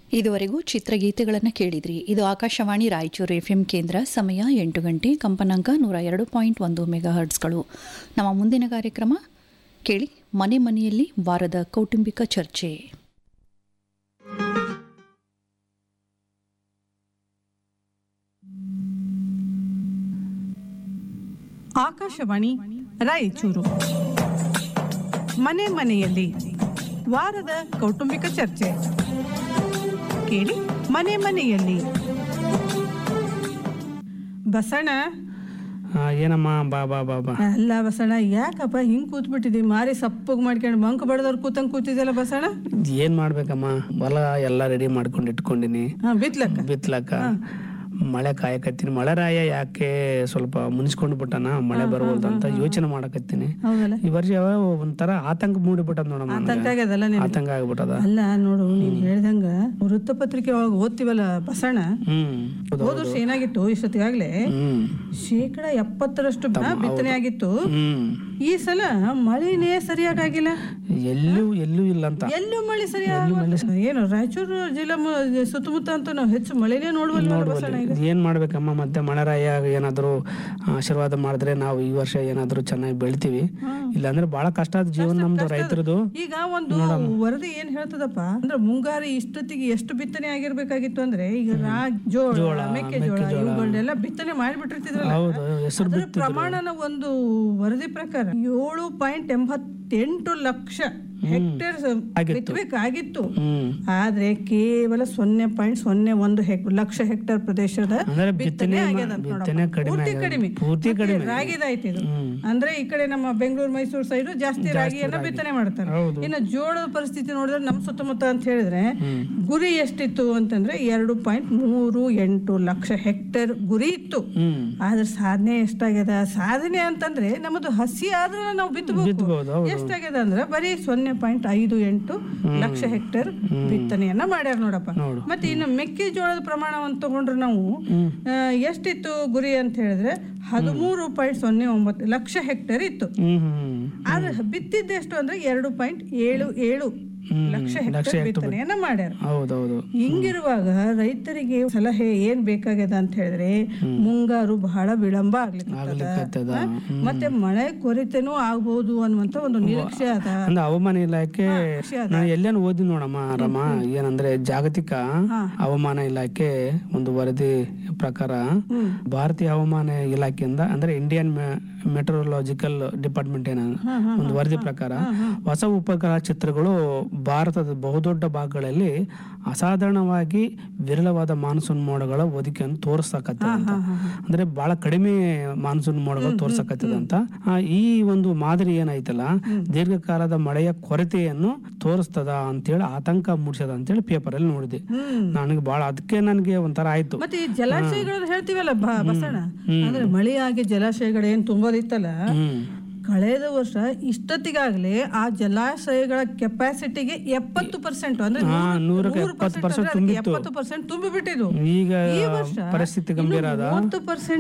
ಇದುವರೆಗೂ ಚಿತ್ರಗೀತೆಗಳನ್ನು ಕೇಳಿದ್ರಿ ಇದು ಆಕಾಶವಾಣಿ ರಾಯಚೂರು ಎಫ್ಎಂ ಕೇಂದ್ರ ಸಮಯ ಎಂಟು ಗಂಟೆ ಕಂಪನಾಂಕ ನೂರ ಎರಡು ಪಾಯಿಂಟ್ ಒಂದು ಮೆಗಾ ಹರ್ಟ್ಸ್ಗಳು ನಮ್ಮ ಮುಂದಿನ ಕಾರ್ಯಕ್ರಮ ಕೇಳಿ ಮನೆ ಮನೆಯಲ್ಲಿ ವಾರದ ಕೌಟುಂಬಿಕ ಚರ್ಚೆ ಆಕಾಶವಾಣಿ ರಾಯಚೂರು ಮನೆ ಮನೆಯಲ್ಲಿ ವಾರದ ಕೌಟುಂಬಿಕ ಚರ್ಚೆ ಕೇಳಿ ಮನೆ ಮನೆಯಲ್ಲಿ ಬಸಣ ಆ, ಏನಮ್ಮ ಬಾ ಬಾ ಬಾ ಬಾ ಅಲ್ಲ ಬಸಣ ಯಾಕಪ್ಪ ಹಿಂಗ್ ಕೂತ್ಬಿಟ್ಟಿದಿ ಮಾರಿ ಸಪ್ಪಗ್ ಮಾಡ್ಕೊಂಡು ಬಂಕ್ ಬಡದವ್ರು ಕೂತಂಗ್ ಕೂತಿದ್ಯಲ್ಲ ಬಸಣ ಏನ್ ಮಾಡ್ಬೇಕಮ್ಮ ಹೊಲ ಎಲ್ಲ ರೆಡಿ ಮಾಡ್ಕೊಂಡು ಇಟ್ಕೊಂಡಿನಿ ಹಾ ಬಿತ್ಲಕ್ಕ ಬಿತ್ಲಕ್ಕ ಮಳೆ ಕಾಯಕತ್ತೀನಿ ಮಳೆ ರಾಯ ಯಾಕೆ ಸ್ವಲ್ಪ ಮುನಿಸ್ಕೊಂಡು ಬಿಟ್ಟನ ಮಳೆ ಬರವಲ್ದು ಅಂತ ಯೋಚನೆ ಮಾಡಕತ್ತೀನಿ ಹೌದಲ್ಲ ಈ ವರ್ಷ ಒಂಥರ ಆತಂಕ ಮೂಡಿಬಿಟ್ಟದ ನೋಡಮ್ಮ ನನಗೆ. ಆತಂಕ ಆಗ್ಯದಲ್ಲ ನೀನ್ ಆತಂಕ ಆಗ್ಬಿಟ್ಟದ ಅಲ್ಲ ನೋಡು ನೀನ್ ಹೇಳ್ದಂಗ ವೃತ್ತಪತ್ರಿಕೆ ಒಳಗೆ ಓದ್ತಿವಲ್ಲ ಬಸಣ ಹ್ಮ್ ಹೌದು. ಹೋದ ವರ್ಷ ಏನಾಗಿತ್ತು ಇಷ್ಟೊತ್ತಿಗಾಗ್ಲೇ ಹ್ಮ್ ಶೇಕಡ ಎಪ್ಪತ್ತರಷ್ಟು ಬಿತ್ತನೆ ಆಗಿತ್ತು ಹ್ಮ್ ಈ ಸಲ ಮಳೆನೇ ಸರಿಯಾಗಿಲ್ಲ ಎಲ್ಲೂ ಎಲ್ಲೂ ಇಲ್ಲ ಅಂತ ಎಲ್ಲೂ ಮಳೆ ಸರಿಯಾಗಿ ಏನು ರಾಯಚೂರು ಜಿಲ್ಲಾ ಮ- ಸುತ್ತಮುತ್ತ ಅಂತ ನಾವು ಹೆಚ್ಚು ಮಳೆನೇ ನೋಡುವಲ್ಲ ಬಸಣ್ಣ ಈಗ ಏನ್ ಮಾಡ್ಬೇಕಮ್ಮ ಮತ್ತೆ ಮಳೆರಾಯ ಏನಾದ್ರು ಆಶೀರ್ವಾದ ಮಾಡಿದ್ರೆ ನಾವು ಈ ವರ್ಷ ಏನಾದ್ರು ಚೆನ್ನಾಗಿ ಬೆಳಿತೀವಿ ಇಲ್ಲಾಂದ್ರೆ ಬಹಳ ಕಷ್ಟ ಆದ ಜೀವನ ನಮ್ದು ರೈತರದು ಈಗ ಒಂದು ವರದಿ ಏನ್ ಹೇಳ್ತದಪ್ಪ ಅಂದ್ರೆ ಮುಂಗಾರು ಇಷ್ಟೊತ್ತಿಗೆ ಎಷ್ಟು ಬಿತ್ತನೆ ಆಗಿರ್ಬೇಕಾಗಿತ್ತು ಅಂದ್ರೆ ಈಗ ರಾ- ಜೋಳ ಮೆಕ್ಕೆಜೋಳ ಇವುಗಳನ್ನೆಲ್ಲ ಬಿತ್ತನೆ ಮಾಡಿಬಿಟ್ಟಿರ್ತಿದ್ರಲ್ಲ ಹೌದು ಹೆಸರು ಅದರ ಪ್ರಮಾಣನ ಒಂದು ವರದಿ ಪ್ರಕಾರ ಏಳು ಪಾಯಿಂಟ್ ಎಂಬತ್ತೆಂಟು ಲಕ್ಷ ಹೆಕ್ಟೇರ್ ಬಿತ್ತಬೇಕಾಗಿತ್ತು ಹ್ಮ್ ಆದ್ರೆ ಕೇವಲ ಸೊನ್ನೆ ಪಾಯಿಂಟ್ ಸೊನ್ನೆ ಒಂದು ಹೆಕ್ ಲಕ್ಷ ಹೆಕ್ಟೇರ್ ಪ್ರದೇಶದ ಅಂದ್ರೆ ಬಿತ್ತನೆ ಬಿತ್ತನೆ ಆಗ್ಯದ ಅಂತ ಬಿತ್ತನೆ ನೋಡಪ್ಪ. ಕಡಿಮೆ ಪೂರ್ತಿ ಆಗ್ಯದ. ಕಡಿಮೆ ಪೂರ್ತಿ ಮತ್ತೆ ಕಡಿಮೆ ರಾಗಿದಾಯ್ತು ಇದು ಹ್ಮ್. ಅಂದ್ರೆ ಈ ಕಡೆ ನಮ್ಮ ಬೆಂಗಳೂರು ಮೈಸೂರು ಸೈಡ್ ಜಾಸ್ತಿ ರಾಗಿಯನ್ನ ಬಿತ್ತನೆ ಮಾಡ್ತಾರೆ ಹೌದು. ಇನ್ನು ಜೋಳದ ಪರಿಸ್ಥಿತಿ ನೋಡಿದ್ರೆ ನಮ್ಮ ಸುತ್ತಮುತ್ತ ಅಂತ ಹೇಳಿದ್ರೆ ಗುರಿ ಎಷ್ಟಿತ್ತು ಅಂತಂದ್ರೆ ಎರಡು ಪಾಯಿಂಟ್ ಮೂರು ಎಂಟು ಲಕ್ಷ ಹೆಕ್ಟೇರ್ ಗುರಿ ಇತ್ತು ಹ್ಮ್ ಆದ್ರೆ ಸಾಧನೆ ಎಷ್ಟಾಗ್ಯದ ಸಾಧನೆ ಅಂತಂದ್ರೆ ನಮ್ಮದು ಹಸಿ ಆದ್ರೆ ನಾವು ಬಿತ್ತಬೇಕು ಬಿತ್ಬೋದು ಹೌದು ಎಷ್ಟಾಗ್ಯದ ಅಂದ್ರೆ ಬರೀ ಸೊನ್ನೆ ಪಾಯಿಂಟ್ ಐದು ಎಂಟು ಲಕ್ಷ ಹೆಕ್ಟೇರ್ ಬಿತ್ತನೆಯನ್ನ ಮಾಡ್ಯಾರ ನೋಡಪ್ಪ ನೋಡು. ಮತ್ತೆ ಇನ್ನು ಮೆಕ್ಕೆಜೋಳದ ಪ್ರಮಾಣವನ್ನು ತಗೊಂಡ್ರೆ ನಾವು ಆ, ಎಷ್ಟಿತ್ತು ಗುರಿ ಅಂತ ಹೇಳಿದ್ರೆ ಹದಿಮೂರು ಪಾಯಿಂಟ್ ಸೊನ್ನೆ ಒಂಬತ್ತು ಲಕ್ಷ ಹೆಕ್ಟೇರ್ ಇತ್ತು ಹ್ಮ್ ಹ್ಮ್ ಆದ್ರೆ ಬಿತ್ತಿದ್ದೆಷ್ಟು ಅಂದ್ರೆ ಎರಡು ಪಾಯಿಂಟ್ ಏಳು ಏಳು ಹ್ಮ್. ಲಕ್ಷ ಹೆಕ್ಟೇರ್ ಬಿತ್ತನೆಯನ್ನ ಮಾಡ್ಯಾರ ಹೌದೌದು ಹಿಂಗಿರುವಾಗ ರೈತರಿಗೆ ಸಲಹೆ ಏನ್ ಬೇಕಾಗ್ಯದ ಅಂತ ಹೇಳಿದ್ರೆ ಮುಂಗಾರು ಬಹಳ ವಿಳಂಬ ಆಗ್ಲಿಕ್ಕೆ ಆಗ್ಲಿಕ್ಕತ್ತದ ಮತ್ತೆ ಮಳೆ ಕೊರತೆನೂ ಆಗ್ಬಹುದು ಅನ್ನುವಂತ ಒಂದು ನಿರೀಕ್ಷೆ ಅದ ಅಂದ್ರೆ ಹವಾಮಾನ ಇಲಾಖೆ ನಿರೀಕ್ಷೆ ಅದ ನಾನು ಎಲ್ಲೇನು ಓದಿ ನೋಡಮ್ಮ ರಮ ಏನಂದ್ರೆ ಜಾಗತಿಕ ಹವಾಮಾನ ಇಲಾಖೆ ಒಂದು ವರದಿ ಪ್ರಕಾರ ಭಾರತೀಯ ಹವಾಮಾನ ಇಲಾಖೆಯಿಂದ ಅಂದ್ರೆ ಇಂಡಿಯನ್ ಮೆಟ್ರೋಲಾಜಿಕಲ್ ಡಿಪಾರ್ಟ್ಮೆಂಟ್ ಏನ ಒಂದು ವರದಿ ಪ್ರಕಾರ ಹೊಸ ಉಪಗ್ರಹ ಚಿತ್ರಗಳು ಭಾರತದ ಬಹುದೊಡ್ಡ ಭಾಗಗಳಲ್ಲಿ ಅಸಾಧಾರಣವಾಗಿ ವಿರಳವಾದ ಮಾನ್ಸೂನ್ ಮೋಡಗಳ ಒದಗಿಯನ್ನು ತೋರಿಸಕತ್ತದ ಅಂತ ಅಂದ್ರೆ ಬಹಳ ಕಡಿಮೆ ಮಾನ್ಸೂನ್ ಮೋಡಗಳು ತೋರ್ಸಕತ್ತದ ಅಂತ ಆ, ಈ ಒಂದು ಮಾದರಿ ಏನೈತಲ್ಲ ದೀರ್ಘಕಾಲದ ಮಳೆಯ ಕೊರತೆಯನ್ನು ತೋರಿಸ್ತದ ಅಂತೇಳಿ ಆತಂಕ ಮೂಡಿಸದ ಅಂತೇಳಿ ಪೇಪರ್ ಅಲ್ಲಿ ನೋಡಿದೆ ನನಗೆ ಬಹಳ ಅದಕ್ಕೆ ನನಗೆ ಒಂಥರ ಆಯ್ತು ಮತ್ತೆ ಈ ಜಲಾಶಯಗಳನ್ನ ಹೇಳ್ತೀವಲ್ಲ ಬ- ಬಸಣ್ಣ ಅಂದ್ರೆ ಮಳೆಯಾಗಿ ಜಲಾಶಯಗಳು ಏನ್ ತುಂಬೋದಿತ್ತಲ್ಲ ಹ್ಮ್ ಕಳೆದ ವರ್ಷ ಇಷ್ಟೊತ್ತಿಗಾಗ್ಲೇ ಆ ಜಲಾಶಯಗಳ ಕೆಪಾಸಿಟಿಗೆ ಎಪ್ಪತ್ತು ಪರ್ಸೆಂಟ್ ಅಂದ್ರೆ ಹಾ, ನೂರು- ನೂರಕ್ಕೆ ನೂರು ಎಪ್ಪತ್ತು percent percent ಅಂದ್ರೆ ಅದಕ್ಕೆ ಎಪ್ಪತ್ತು ಪರ್ಸೆಂಟ್ ತುಂಬಿ ಬಿಟ್ಟಿದ್ದು ಈಗ ಈ ವರ್ಷ ಪರಿಸ್ಥಿತಿ ಗಂಭೀರ ಅದ ಮೂವತ್ತು ಪರ್ಸೆಂಟ್